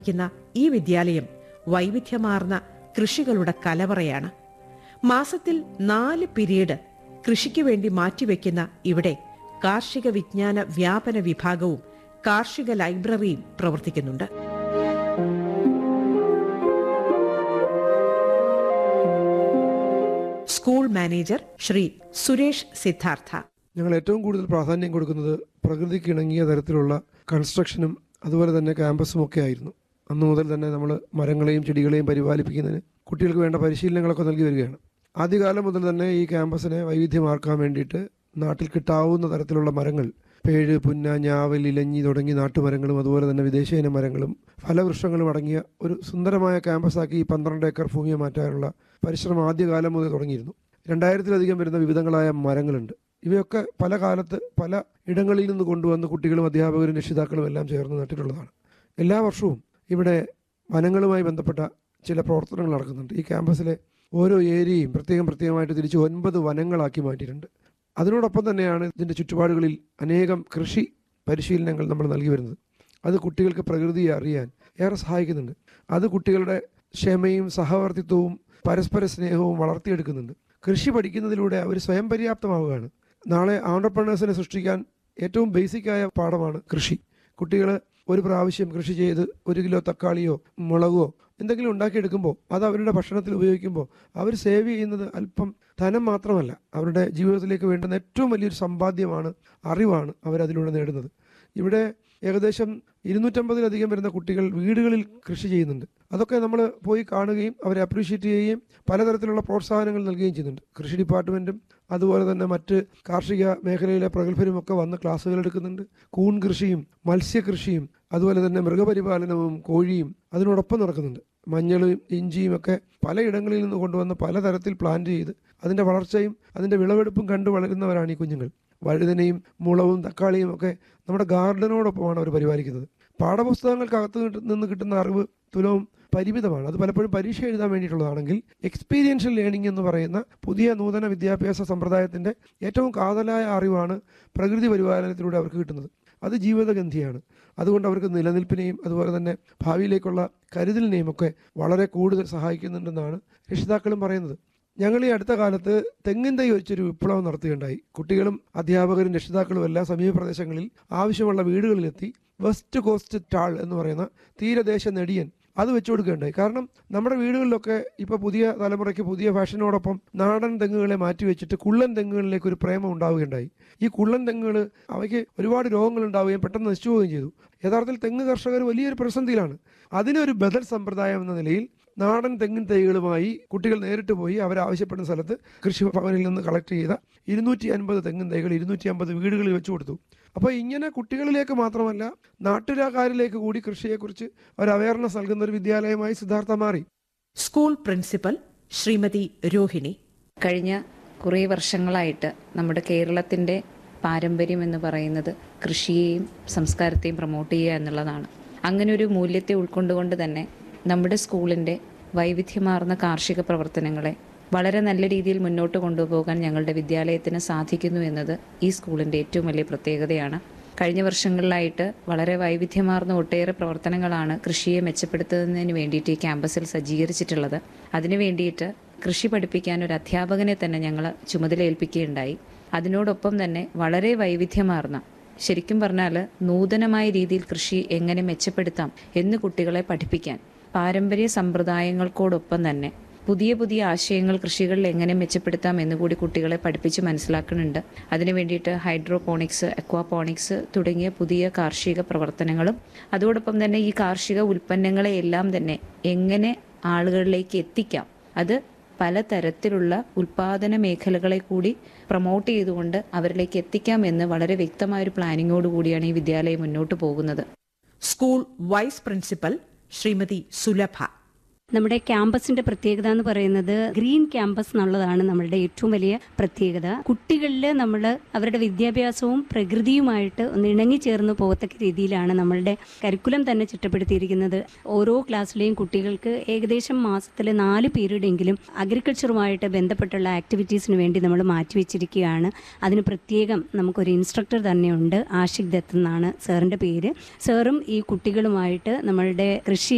ക്കുന്ന ഈ വിദ്യാലയം വൈവിധ്യമാർന്ന കൃഷികളുടെ കലവറയാണ് മാസത്തിൽ നാല് പിരീഡ് കൃഷിക്ക് വേണ്ടി മാറ്റിവെക്കുന്ന ഇവിടെ കാർഷിക വിജ്ഞാന വ്യാപന വിഭാഗവും കാർഷിക ലൈബ്രറിയും പ്രവർത്തിക്കുന്നുണ്ട് സ്കൂൾ മാനേജർ ശ്രീ സുരേഷ് സിദ്ധാർത്ഥ ഞങ്ങൾ ഏറ്റവും കൂടുതൽ പ്രാധാന്യം കൊടുക്കുന്നത് പ്രകൃതിക്ക് ഇണങ്ങിയ തരത്തിലുള്ള കൺസ്ട്രക്ഷനും അതുപോലെ തന്നെ ക്യാമ്പസും ഒക്കെ ആയിരുന്നു അന്നു മുതൽ തന്നെ നമ്മൾ മരങ്ങളെയും ചെടികളെയും പരിപാലിപ്പിക്കുന്നതിന് കുട്ടികൾക്ക് വേണ്ട പരിശീലനങ്ങളൊക്കെ നൽകി വരികയാണ് ആദ്യകാലം മുതൽ തന്നെ ഈ ക്യാമ്പസിനെ വൈവിധ്യമാർക്കാൻ വേണ്ടിയിട്ട് നാട്ടിൽ കിട്ടാവുന്ന തരത്തിലുള്ള മരങ്ങൾ പേഴ് പുന്ന ഞാവൽ ഇലഞ്ഞി തുടങ്ങി നാട്ടുമരങ്ങളും അതുപോലെ തന്നെ വിദേശീയ മരങ്ങളും ഫലവൃക്ഷങ്ങളും അടങ്ങിയ ഒരു സുന്ദരമായ ക്യാമ്പസാക്കി ഈ പന്ത്രണ്ട് ഏക്കർ ഭൂമിയെ മാറ്റാനുള്ള പരിശ്രമം ആദ്യകാലം മുതൽ തുടങ്ങിയിരുന്നു രണ്ടായിരത്തിലധികം വരുന്ന വിവിധങ്ങളായ മരങ്ങളുണ്ട് ഇവയൊക്കെ പല കാലത്ത് പല ഇടങ്ങളിൽ നിന്ന് കൊണ്ടുവന്ന് കുട്ടികളും അധ്യാപകരും രക്ഷിതാക്കളും എല്ലാം ചേർന്ന് നട്ടിട്ടുള്ളതാണ് എല്ലാ വർഷവും ഇവിടെ വനങ്ങളുമായി ബന്ധപ്പെട്ട ചില പ്രവർത്തനങ്ങൾ നടക്കുന്നുണ്ട് ഈ ക്യാമ്പസിലെ ഓരോ ഏരിയയും പ്രത്യേകം പ്രത്യേകമായിട്ട് തിരിച്ച് ഒൻപത് വനങ്ങളാക്കി മാറ്റിയിട്ടുണ്ട് അതിനോടൊപ്പം തന്നെയാണ് ഇതിൻ്റെ ചുറ്റുപാടുകളിൽ അനേകം കൃഷി പരിശീലനങ്ങൾ നമ്മൾ നൽകി വരുന്നത് അത് കുട്ടികൾക്ക് പ്രകൃതിയെ അറിയാൻ ഏറെ സഹായിക്കുന്നുണ്ട് അത് കുട്ടികളുടെ ക്ഷമയും സഹവർത്തിത്വവും പരസ്പര സ്നേഹവും വളർത്തിയെടുക്കുന്നുണ്ട് കൃഷി പഠിക്കുന്നതിലൂടെ അവർ സ്വയം പര്യാപ്തമാവുകയാണ് നാളെ ആണ്ടർപ്രണേഴ്സിനെ സൃഷ്ടിക്കാൻ ഏറ്റവും ബേസിക്കായ പാഠമാണ് കൃഷി കുട്ടികൾ ഒരു പ്രാവശ്യം കൃഷി ചെയ്ത് ഒരു കിലോ തക്കാളിയോ മുളകോ എന്തെങ്കിലും ഉണ്ടാക്കിയെടുക്കുമ്പോൾ അത് അവരുടെ ഭക്ഷണത്തിൽ ഉപയോഗിക്കുമ്പോൾ അവർ സേവ് ചെയ്യുന്നത് അല്പം ധനം മാത്രമല്ല അവരുടെ ജീവിതത്തിലേക്ക് വേണ്ടുന്ന ഏറ്റവും വലിയൊരു സമ്പാദ്യമാണ് അറിവാണ് അവരതിലൂടെ നേടുന്നത് ഇവിടെ ഏകദേശം ഇരുന്നൂറ്റമ്പതിലധികം വരുന്ന കുട്ടികൾ വീടുകളിൽ കൃഷി ചെയ്യുന്നുണ്ട് അതൊക്കെ നമ്മൾ പോയി കാണുകയും അവരെ അപ്രീഷിയേറ്റ് ചെയ്യുകയും പലതരത്തിലുള്ള പ്രോത്സാഹനങ്ങൾ നൽകുകയും ചെയ്യുന്നുണ്ട് കൃഷി ഡിപ്പാർട്ട്മെൻറ്റും അതുപോലെ തന്നെ മറ്റ് കാർഷിക മേഖലയിലെ പ്രഗത്ഭരും ഒക്കെ വന്ന് ക്ലാസ്സുകൾ എടുക്കുന്നുണ്ട് കൂൺ കൃഷിയും മത്സ്യകൃഷിയും അതുപോലെ തന്നെ മൃഗപരിപാലനവും കോഴിയും അതിനോടൊപ്പം നടക്കുന്നുണ്ട് മഞ്ഞളും ഇഞ്ചിയും ഒക്കെ പലയിടങ്ങളിൽ നിന്ന് കൊണ്ടുവന്ന് പലതരത്തിൽ പ്ലാന്റ് ചെയ്ത് അതിൻ്റെ വളർച്ചയും അതിൻ്റെ വിളവെടുപ്പും കണ്ടു വളരുന്നവരാണ് ഈ കുഞ്ഞുങ്ങൾ വഴുതനയും മുളവും തക്കാളിയും ഒക്കെ നമ്മുടെ ഗാർഡനോടൊപ്പമാണ് അവർ പരിപാലിക്കുന്നത് പാഠപുസ്തകങ്ങൾക്കകത്ത് കിട്ട- നിന്ന് കിട്ടുന്ന അറിവ് തുലവും പരിമിതമാണ് അത് പലപ്പോഴും പരീക്ഷ എഴുതാൻ വേണ്ടിയിട്ടുള്ളതാണെങ്കിൽ എക്സ്പീരിയൻഷ്യൽ ലേണിംഗ് എന്ന് പറയുന്ന പുതിയ നൂതന വിദ്യാഭ്യാസ സമ്പ്രദായത്തിൻ്റെ ഏറ്റവും കാതലായ അറിവാണ് പ്രകൃതി പരിപാലനത്തിലൂടെ അവർക്ക് കിട്ടുന്നത് അത് ജീവിതഗന്ധിയാണ് അതുകൊണ്ട് അവർക്ക് നിലനിൽപ്പിനെയും അതുപോലെ തന്നെ ഭാവിയിലേക്കുള്ള കരുതലിനെയും ഒക്കെ വളരെ കൂടുതൽ സഹായിക്കുന്നുണ്ടെന്നാണ് രക്ഷിതാക്കളും പറയുന്നത് ഞങ്ങൾ ഈ അടുത്ത കാലത്ത് തെങ്ങിൻ തൈ വെച്ചൊരു വിപ്ലവം നടത്തുകയുണ്ടായി കുട്ടികളും അധ്യാപകരും രക്ഷിതാക്കളും എല്ലാം സമീപ പ്രദേശങ്ങളിൽ ആവശ്യമുള്ള വീടുകളിലെത്തി വെസ്റ്റ് കോസ്റ്റ് ടാൾ എന്ന് പറയുന്ന തീരദേശ നെടിയൻ അത് വെച്ചു കൊടുക്കുകയുണ്ടായി കാരണം നമ്മുടെ വീടുകളിലൊക്കെ ഇപ്പോൾ പുതിയ തലമുറയ്ക്ക് പുതിയ ഫാഷനോടൊപ്പം നാടൻ തെങ്ങുകളെ മാറ്റി വെച്ചിട്ട് കുള്ളൻ തെങ്ങുകളിലേക്ക് ഒരു പ്രേമം ഉണ്ടാവുകയുണ്ടായി ഈ കുള്ളൻ തെങ്ങുകൾ അവയ്ക്ക് ഒരുപാട് രോഗങ്ങൾ ഉണ്ടാവുകയും പെട്ടെന്ന് നശിച്ചു പോവുകയും ചെയ്തു യഥാർത്ഥത്തിൽ തെങ്ങ് കർഷകർ വലിയൊരു പ്രതിസന്ധിയിലാണ് അതിനൊരു ബദൽ സമ്പ്രദായം എന്ന നിലയിൽ നാടൻ തെങ്ങിൻ തൈകളുമായി കുട്ടികൾ നേരിട്ട് പോയി അവരാവശ്യപ്പെടുന്ന സ്ഥലത്ത് കൃഷി ഭവനിൽ നിന്ന് കളക്ട് ചെയ്ത ഇരുന്നൂറ്റി അൻപത് തെങ്ങിൻ തൈകൾ ഇരുന്നൂറ്റി അമ്പത് വീടുകളിൽ വെച്ചു കൊടുത്തു അപ്പോൾ ഇങ്ങനെ കുട്ടികളിലേക്ക് മാത്രമല്ല നാട്ടുരാകാരിലേക്ക് കൂടി കൃഷിയെക്കുറിച്ച് ഒരു അവയർനെസ് നൽകുന്ന ഒരു വിദ്യാലയമായി സിദ്ധാർത്ഥ മാറി സ്കൂൾ പ്രിൻസിപ്പൽ ശ്രീമതി രോഹിണി കഴിഞ്ഞ കുറേ വർഷങ്ങളായിട്ട് നമ്മുടെ കേരളത്തിൻ്റെ പാരമ്പര്യം എന്ന് പറയുന്നത് കൃഷിയെയും സംസ്കാരത്തെയും പ്രൊമോട്ട് ചെയ്യുക എന്നുള്ളതാണ് അങ്ങനെ ഒരു മൂല്യത്തെ ഉൾക്കൊണ്ടുകൊണ്ട് തന്നെ നമ്മുടെ സ്കൂളിൻ്റെ വൈവിധ്യമാർന്ന കാർഷിക പ്രവർത്തനങ്ങളെ വളരെ നല്ല രീതിയിൽ മുന്നോട്ട് കൊണ്ടുപോകാൻ ഞങ്ങളുടെ വിദ്യാലയത്തിന് സാധിക്കുന്നു എന്നത് ഈ സ്കൂളിൻ്റെ ഏറ്റവും വലിയ പ്രത്യേകതയാണ് കഴിഞ്ഞ വർഷങ്ങളിലായിട്ട് വളരെ വൈവിധ്യമാർന്ന ഒട്ടേറെ പ്രവർത്തനങ്ങളാണ് കൃഷിയെ മെച്ചപ്പെടുത്തുന്നതിന് വേണ്ടിയിട്ട് ഈ ക്യാമ്പസിൽ സജ്ജീകരിച്ചിട്ടുള്ളത് അതിനു വേണ്ടിയിട്ട് കൃഷി പഠിപ്പിക്കാൻ ഒരു അധ്യാപകനെ തന്നെ ഞങ്ങൾ ചുമതലയേൽപ്പിക്കുകയുണ്ടായി അതിനോടൊപ്പം തന്നെ വളരെ വൈവിധ്യമാർന്ന ശരിക്കും പറഞ്ഞാൽ നൂതനമായ രീതിയിൽ കൃഷി എങ്ങനെ മെച്ചപ്പെടുത്താം എന്ന് കുട്ടികളെ പഠിപ്പിക്കാൻ പാരമ്പര്യ സമ്പ്രദായങ്ങൾക്കോടൊപ്പം തന്നെ പുതിയ പുതിയ ആശയങ്ങൾ കൃഷികളിൽ എങ്ങനെ മെച്ചപ്പെടുത്താം എന്ന് കൂടി കുട്ടികളെ പഠിപ്പിച്ച് മനസ്സിലാക്കുന്നുണ്ട് അതിനു വേണ്ടിയിട്ട് ഹൈഡ്രോപോണിക്സ് അക്വാപോണിക്സ് തുടങ്ങിയ പുതിയ കാർഷിക പ്രവർത്തനങ്ങളും അതോടൊപ്പം തന്നെ ഈ കാർഷിക ഉൽപ്പന്നങ്ങളെ എല്ലാം തന്നെ എങ്ങനെ ആളുകളിലേക്ക് എത്തിക്കാം അത് പലതരത്തിലുള്ള ഉൽപാദന മേഖലകളെ കൂടി പ്രൊമോട്ട് ചെയ്തുകൊണ്ട് അവരിലേക്ക് എത്തിക്കാം എന്ന് വളരെ വ്യക്തമായ ഒരു പ്ലാനിങ്ങോട് കൂടിയാണ് ഈ വിദ്യാലയം മുന്നോട്ട് പോകുന്നത് school vice principal Shrimati Sulabha നമ്മുടെ ക്യാമ്പസിന്റെ പ്രത്യേകത എന്ന് പറയുന്നത് ഗ്രീൻ ക്യാമ്പസ് എന്നുള്ളതാണ് നമ്മളുടെ ഏറ്റവും വലിയ പ്രത്യേകത കുട്ടികളിൽ നമ്മൾ അവരുടെ വിദ്യാഭ്യാസവും പ്രകൃതിയുമായിട്ട് ഒന്ന് ഇണങ്ങി ചേർന്ന് പോകത്തക്ക രീതിയിലാണ് നമ്മളുടെ കരിക്കുലം തന്നെ ചിട്ടപ്പെടുത്തിയിരിക്കുന്നത് ഓരോ ക്ലാസ്സിലെയും കുട്ടികൾക്ക് ഏകദേശം മാസത്തിൽ നാല് പീരീഡെങ്കിലും അഗ്രികൾച്ചറുമായിട്ട് ബന്ധപ്പെട്ടുള്ള ആക്ടിവിറ്റീസിന് വേണ്ടി നമ്മൾ മാറ്റിവെച്ചിരിക്കുകയാണ് അതിന് പ്രത്യേകം നമുക്കൊരു ഇൻസ്ട്രക്ടർ തന്നെയുണ്ട് ആഷിഖ് ദത്ത് എന്നാണ് സാറിൻ്റെ പേര് സാറും ഈ കുട്ടികളുമായിട്ട് നമ്മളുടെ കൃഷി